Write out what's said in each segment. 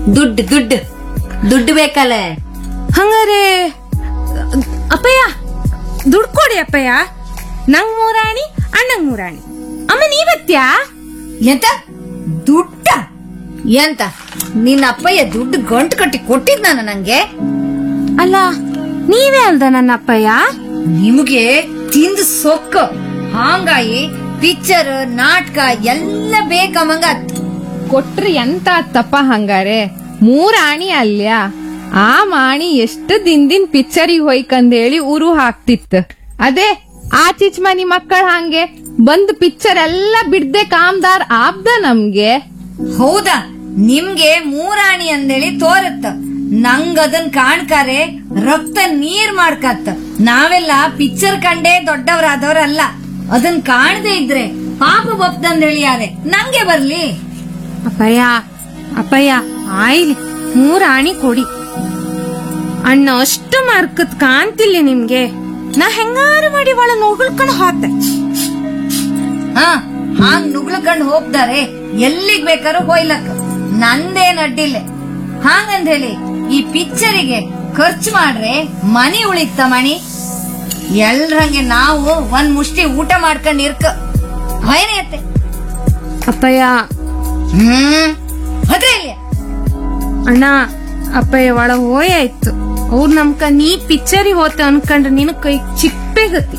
ದುಡ್ಡು ದುಡ್ಡು ದುಡ್ಡು ಬೇಕಲ್ಲ ಹಂಗಾರೆ ಅಪ್ಪಯ್ಯ ದುಡ್ಡು ಕೊಡಿ ಅಪ್ಪಯ್ಯ ನಂಗ್ ಮೂರಾಣಿ ಅಣ್ಣಂಗ್ ಮೂರಾಣಿ ಅಮ್ಮ ನೀವತ್ತ್ಯಾ ಎಂತ ದುಡ್ಡ ಎಂತ ನಿನ್ನ ಅಪ್ಪಯ್ಯ ದುಡ್ಡು ಗಂಟು ಕಟ್ಟಿ ಕೊಟ್ಟಿದ್ ನಾನು ನಂಗೆ ಅಲ್ಲ ನೀವೇ ಅಲ್ದ ನನ್ನ ಅಪ್ಪಯ್ಯ ನಿಮ್ಗೆ ತಿಂದು ಸೊಕ್ಕು ಹಾಂಗಾಗಿ ಪಿಕ್ಚರ್ ನಾಟಕ ಎಲ್ಲ ಬೇಕಮ್ಮಂಗ ಕೊಟ್ರಿ ಎಂತ ತಪ್ಪ ಹಂಗಾರೆ ಮೂರ್ ಆಣಿ ಅಲ್ಯ ಆ ಮಾಣಿ ಎಷ್ಟು ದಿನದಿನ್ ಪಿಕ್ಚರಿಗೆ ಹೋಯ್ಕಂದೇಳಿ ಉರು ಹಾಕ್ತಿತ್ತು ಅದೇ ಆ ಚಿಚ್ ಮನಿ ಮಕ್ಕಳ ಹಂಗೆ ಬಂದ್ ಪಿಕ್ಚರ್ ಎಲ್ಲ ಬಿಡ್ದೆ ಕಾಮ್ದಾರ್ ಆಬ್ದ ನಮ್ಗೆ ಹೌದಾ ನಿಮ್ಗೆ ಮೂರಾಣಿ ಅಂದೇಳಿ ತೋರತ್ತ ನಂಗ್ ಅದನ್ ಕಾಣ್ಕಾರೆ ರಕ್ತ ನೀರ್ ಮಾಡ್ಕತ್ತ ನಾವೆಲ್ಲ ಪಿಕ್ಚರ್ ಕಂಡೇ ದೊಡ್ಡವರಾದವ್ರಲ್ಲ ಅದನ್ ಕಾಣದೇ ಇದ್ರೆ ಪಾಪ ಬಪ್ದಂದೇಳಿ ಯಾರೆ ನಂಗೆ ಬರ್ಲಿ ಅಪ್ಪಯ್ಯ ಅಪ್ಪಯ್ಯ ಆಯ್ಲಿ ಮೂರಾಣಿ ಕೊಡಿ ಅಣ್ಣ ಅಷ್ಟು ಮಾರ್ಕತ್ ಕಾಣ್ತಿಲ್ಲ ನಿಮ್ಗೆ ನಾ ಹೆಂಗಾರು ಮಾಡಿ ಒಳ ನೋಗಳ್ಕೊಂಡು ಹೋದೆ ಹಾ ಹಾಂಗ್ ನುಗ್ಲಕಂಡ್ ಹೋಗ್ತಾರೆ ಎಲ್ಲಿಗ್ ಬೇಕಾದ್ರೂ ಹೋಯ್ಲಕ್ ನಂದೇನ್ ಅಡ್ಡಿಲ್ಲ ಹಾಂಗಂದ್ ಹೇಳಿ ಈ ಪಿಕ್ಚರಿಗೆ ಖರ್ಚು ಮಾಡ್ರೆ ಮನಿ ಉಳಿತ ಮಣಿ ಎಲ್ರಂಗೆ ನಾವು ಒಂದ್ ಮುಷ್ಟಿ ಊಟ ಮಾಡ್ಕೊಂಡ್ ಇರ್ಕ ಭಯನೇ ಅಪ್ಪಯ್ಯ ಹ್ಮ್ ಅದೇ ಇಲ್ಲಿ ಅಣ್ಣ ಅಪ್ಪಯ್ಯ ಒಳ ಹೋಯಾಯ್ತು ಅವ್ರು ನಮ್ಕ ನೀ ಪಿಕ್ಚರಿಗೆ ಹೋತ ಅನ್ಕೊಂಡ್ರೆ ನಿನ್ ಕೈ ಚಿಪ್ಪೆ ಗತಿ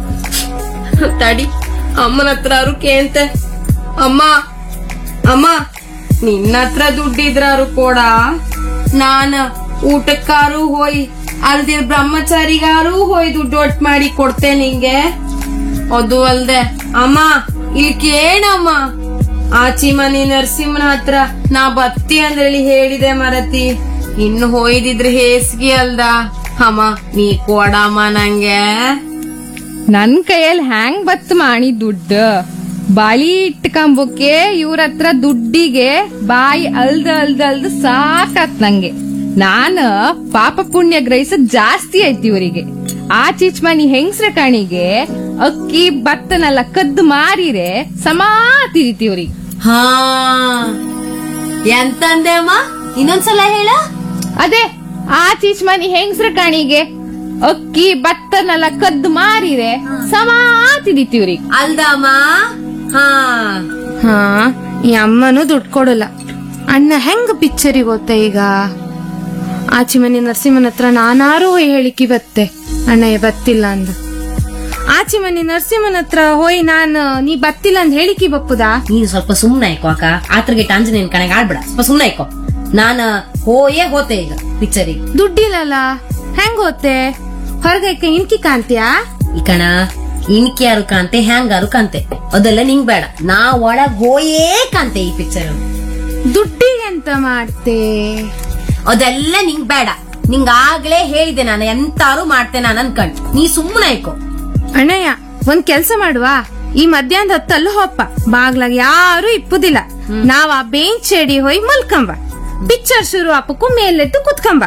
ತಡಿ ಅಮ್ಮನ ಹತ್ರ ಅವ್ರು ಕೇಂತೆ ಅಮ್ಮ ಅಮ್ಮ ನಿನ್ನ ಹತ್ರ ದುಡ್ಡಿದ್ರಾರು ಕೊಡ ನಾನ ಊಟಕ್ಕಾರು ಹೋಯ್ ಅಲ್ದಿರ್ ಬ್ರಹ್ಮಚಾರಿಗಾರು ಹೋಯ್ ದುಡ್ಡು ಒಟ್ ಮಾಡಿ ಕೊಡ್ತೆ ನಿಂಗೆ ಅದು ಅಲ್ದೆ ಅಮ್ಮ ಇಲ್ಲಿ ಕೇಳಮ್ಮ ಆಚಿ ಮನಿ ನರಸಿಂಹನ ಹತ್ರ ನಾ ಬತ್ತಿ ಅಂದ್ರೇಳಿ ಹೇಳಿದೆ ಮರತಿ ಇನ್ನು ಹೋಯ್ದಿದ್ರೆ ಹೇಸ್ಗಿ ಅಲ್ದ ಅಮ್ಮ ನೀ ಕೊಡಮ್ಮ ನಂಗೆ ನನ್ ಕೈಯಲ್ಲಿ ಹ್ಯಾಂಗ್ ಬತ್ ಮಾಣಿ ದುಡ್ಡು ಬಾಳಿ ಇಟ್ಕೊಂಬಕ್ಕೆ ಇವ್ರ ಹತ್ರ ದುಡ್ಡಿಗೆ ಬಾಯಿ ಅಲ್ದ ಅಲ್ದ ಅಲ್ದ ಸಾಕಾತ್ ನಂಗೆ ನಾನ ಪಾಪ ಪುಣ್ಯ ಗ್ರಹಿಸದ್ ಜಾಸ್ತಿ ಐತಿ ಇವರಿಗೆ ಆ ಚಿಚ್ ಮನಿ ಹೆಂಗ್ಸ್ರ ಕಣಿಗೆ ಅಕ್ಕಿ ಭತ್ತನೆಲ್ಲ ಕದ್ದು ಮಾರಿರೆ ಸಮಾ ತಿರಿತಿ ಇವ್ರಿಗೆ ಹಾ ಎಂತಂದೆ ಅಮ್ಮ ಇನ್ನೊಂದ್ಸಲ ಹೇಳ ಅದೇ ಆ ಚೀಚ್ ಮನಿ ಹೆಂಗ್ಸ್ರ ಕಣಿಗೆ ಅಕ್ಕಿ ಭತ್ತನೆಲ್ಲ ಕದ್ದು ಮಾರಿರೆ ಸಮಾ ತಿರಿತಿ ಇವ್ರಿಗೆ ಅಲ್ದಮ್ಮ ಹಾ ಹಾ ಈ ಅಮ್ಮನೂ ದುಡ್ಡು ಕೊಡಲ್ಲ ಅಣ್ಣ ಹೆಂಗ್ ಪಿಕ್ಚರಿಗೆ ಹೋತ ಈಗ ಆಚೆ ಮನೆ ನರಸಿಂಹನ ಹತ್ರ ನಾನಾರು ಹೇಳಿಕಿ ಬತ್ತೆ ಅಣ್ಣ ಬತ್ತಿಲ್ಲ ಅಂದ ಆಚೆ ಮನೆ ನರಸಿಂಹನ ಹತ್ರ ಹೋಯ್ ನಾನು ನೀ ಬತ್ತಿಲ್ಲ ಅಂದ್ ಹೇಳಿಕಿ ಬಪ್ಪುದಾ ನೀನು ಸ್ವಲ್ಪ ಸುಮ್ನೆ ಆಯ್ಕೋ ಅಕ್ಕ ಆತ್ರಗೆ ಆಂಜನೇಯನ್ ಕಣಗೆ ಆಡ್ಬೇಡ ಸ್ವಲ್ಪ ಸುಮ್ನೆ ಆಯ್ಕೋ ನಾನ ಹೋಯೇ ಹೋತೆ ಈಗ ಪಿಕ್ಚರಿಗೆ ದುಡ್ಡಿಲ್ಲಲ್ಲ ಹೆಂಗ್ ಹೋತೆ ಹೊರಗೈಕ ಇನ್ಕಿ ಕಾಂತ್ಯಾ ಈ ಕಣ ಇನ್ಕಿ ಯಾರು ಕಾಂತೆ ಹ್ಯಾಂಗಾರು ಕಾಂತೆ ಅದೆಲ್ಲ ನಿಂಗ್ ಬೇಡ ನಾ ಒಳಗ್ ಹೋಯೇ ಕಾಂತೆ ಈ ಪಿಕ್ಚರ್ ದುಡ್ಡಿಗೆ ಎಂತ ಮಾಡ್ತೆ ಅದೆಲ್ಲ ನಿಂಗ್ ಬೇಡ ನಿಂಗ್ ಆಗ್ಲೇ ಹೇಳಿದೆ ನಾನು ಎಂತಾರು ಮಾಡ್ತೆ ನಾನು ಅನ್ಕಂಡ್ ನೀ ಸುಮ್ಮನೆ ಆಯ್ಕೋ ಅಣ್ಣಯ್ಯ ಒಂದ್ ಕೆಲ್ಸ ಮಾಡುವ ಈ ಮಧ್ಯಾಹ್ನದ ಹೊತ್ತಲ್ಲೂ ಹೋಪ್ಪ ಬಾಗ್ಲಾಗ ಯಾರು ಇಪ್ಪುದಿಲ್ಲ ನಾವ್ ಆ ಬೆಂಚ್ ಚೇಡಿ ಹೋಯ್ ಮಲ್ಕಂಬ ಪಿಕ್ಚರ್ ಶುರು ಅಪ್ಪಕ್ಕೂ ಮೇಲೆತ್ತು ಕುತ್ಕಂಬ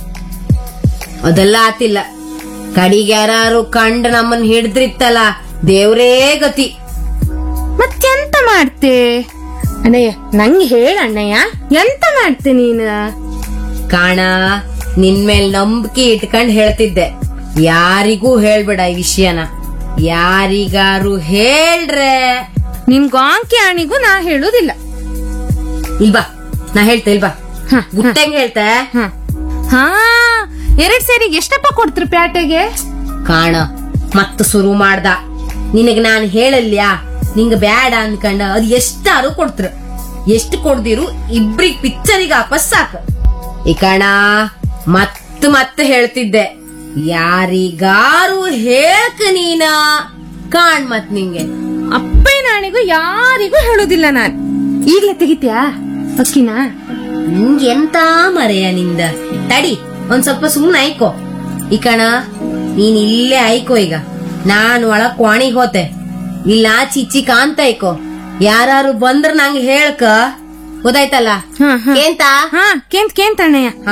ಅದೆಲ್ಲ ಆತಿಲ್ಲ ಕಡಿಗೆ ಯಾರು ಕಂಡ್ ನಮ್ಮನ್ ಹಿಡ್ದ್ರಿತ್ತಲ್ಲ ದೇವ್ರೇ ಗತಿ ಮತ್ತೆಂತ ಮಾಡ್ತೆ ಅಣ್ಣಯ್ಯ ನಂಗೆ ಹೇಳ ಅಣ್ಣಯ್ಯ ಎಂತ ಮಾಡ್ತೆ ನೀನು ಕಾಣ ನಿನ್ ಮೇಲ್ ನಂಬಿಕೆ ಇಟ್ಕೊಂಡ್ ಹೇಳ್ತಿದ್ದೆ ಯಾರಿಗೂ ಹೇಳ್ಬೇಡ ಈ ವಿಷಯನ ಯಾರಿಗಾರು ಹೇಳ್ರೆ ನಿನ್ ಗಾಂಕಿ ಆಣಿಗೂ ನಾ ಹೇಳುದಿಲ್ಲ ಇಲ್ಬಾ ನಾ ಹೇಳ್ತೆ ಇಲ್ಬಾ ಹ, ಗುಟ್ಟಂಗ್ ಹೇಳ್ತೆ ಹ. ಹಾ ಎರಡ್ ಸೇರಿಗೆ ಎಷ್ಟಪ್ಪ ಕೊಡ್ತ್ರಿ ಪ್ಯಾಟೆಗೆ ಕಾಣ ಮತ್ತ ಶುರು ಮಾಡ್ದ ನಿನಗ್ ನಾನ್ ಹೇಳಲ್ಯಾ ನಿಂಗ ಬ್ಯಾಡ ಅನ್ಕಂಡ ಅದ್ ಎಷ್ಟಾರು ಕೊಡ್ತ್ರ ಎಷ್ಟು ಕೊಡ್ದಿರು ಇಬ್ರಿಗ್ ಪಿಕ್ಚರಿಗೆ ವಾಪಸ್ ಸಾಕ ಈ ಕಣ ಮತ್ ಮತ್ ಹೇಳ್ತಿದ್ದೆ ಯಾರಿಗಾರು ಹೇಳ್ಕ ನೀನ ಕಾಣ್ ಮತ್ ನಿಂಗೆ ಅಪ್ಪೆ ನಾಣಿಗೂ ಯಾರಿಗೂ ಹೇಳುದಿಲ್ಲ ನಾನ್ ಈಗ್ಲೇ ತೆಗಿತ್ಯಾ ಅಕ್ಕಿನಾ ನಿಂಗೆ ಎಂತ ಮರೆಯ ನಿಂದ ತಡಿ ಒಂದ್ ಸ್ವಲ್ಪ ಸುಮ್ನೆ ಆಯ್ಕೋ ಈ ಕಣ ನೀನ್ ಇಲ್ಲೇ ಆಯ್ಕೋ ಈಗ ನಾನ್ ಒಳಗ್ ಕ್ವಾಣಿಗ್ ಹೋತೆ ಇಲ್ಲ ಚಿಚ್ಚಿ ಕಾಂತ ಆಯ್ಕೋ ಯಾರು ಬಂದ್ರ ನಂಗೆ ಹೇಳ್ಕ ಗೊತ್ತಾಯ್ತಲ್ಲ ಹಾ, ಹಾ. ಏಂತ ಹಾ ಕೇಂತ್ ಕೇಂತ್ ಅಣ್ಣಯ್ಯ ಹಾ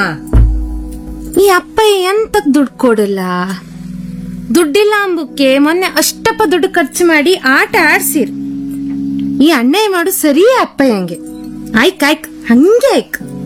ಈ ಅಪ್ಪ ಎಂತಕ್ ದುಡ್ಡು ಕೊಡಲ್ಲ ದುಡ್ಡಿಲ್ಲ ಅಂಬುಕ್ಕೆ ಮೊನ್ನೆ ಅಷ್ಟಪ್ಪ ದುಡ್ಡು ಖರ್ಚು ಮಾಡಿ ಆಟ ಆಡ್ಸಿರ್ ಈ ಅಣ್ಣಯ್ಯ ಮಾಡು ಸರಿ ಅಪ್ಪ ಹಂಗೆ ಆಯ್ಕ್ ಆಯ್ಕ್ ಹಂಗೆ ಆಯ್ಕ್